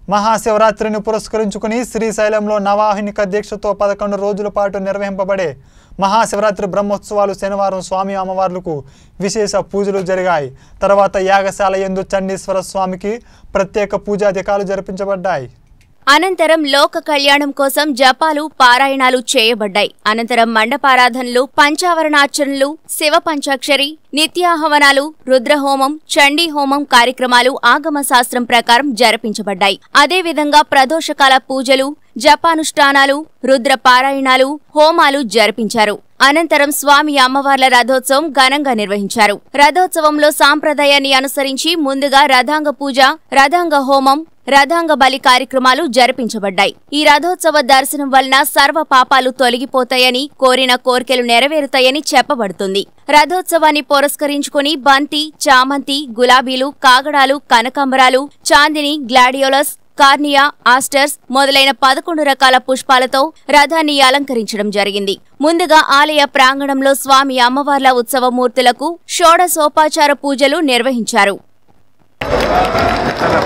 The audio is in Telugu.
మహాశివరాత్రిని పురస్కరించుకుని శ్రీశైలంలో నవాహినిక దీక్షతో పదకొండు రోజుల పాటు నిర్వహింపబడే మహాశివరాత్రి బ్రహ్మోత్సవాలు శనివారం స్వామి అమ్మవార్లకు విశేష పూజలు జరిగాయి తర్వాత యాగశాల ఎందు చండీశ్వర స్వామికి ప్రత్యేక పూజాధికాలు జరిపించబడ్డాయి అనంతరం లోక కళ్యాణం కోసం జపాలు పారాయణాలు చేయబడ్డాయి అనంతరం మండపారాధనలు పంచావరణార్చనలు శివ పంచాక్షరి నిత్యాహవనాలు రుద్రహోమం చండీ హోమం కార్యక్రమాలు ఆగమ శాస్త్రం ప్రకారం జరిపించబడ్డాయి అదేవిధంగా ప్రదోషకాల పూజలు జపానుష్ఠానాలు రుద్ర పారాయణాలు హోమాలు జరిపించారు అనంతరం స్వామి అమ్మవార్ల రథోత్సవం ఘనంగా నిర్వహించారు రథోత్సవంలో సాంప్రదాయాన్ని అనుసరించి ముందుగా రథాంగ పూజ రథాంగ హోమం రథాంగ బలి కార్యక్రమాలు జరిపించబడ్డాయి ఈ రథోత్సవ దర్శనం వలన సర్వ పాపాలు తొలగిపోతాయని కోరిన కోర్కెలు నెరవేరుతాయని చెప్పబడుతుంది రథోత్సవాన్ని పురస్కరించుకుని బంతి చామంతి గులాబీలు కాగడాలు కనకాంబరాలు చాందిని గ్లాడియోలస్ కార్నియా ఆస్టర్స్ మొదలైన పదకొండు రకాల పుష్పాలతో రథాన్ని అలంకరించడం జరిగింది ముందుగా ఆలయ ప్రాంగణంలో స్వామి అమ్మవార్ల ఉత్సవ మూర్తులకు షోడశోపాచార పూజలు నిర్వహించారు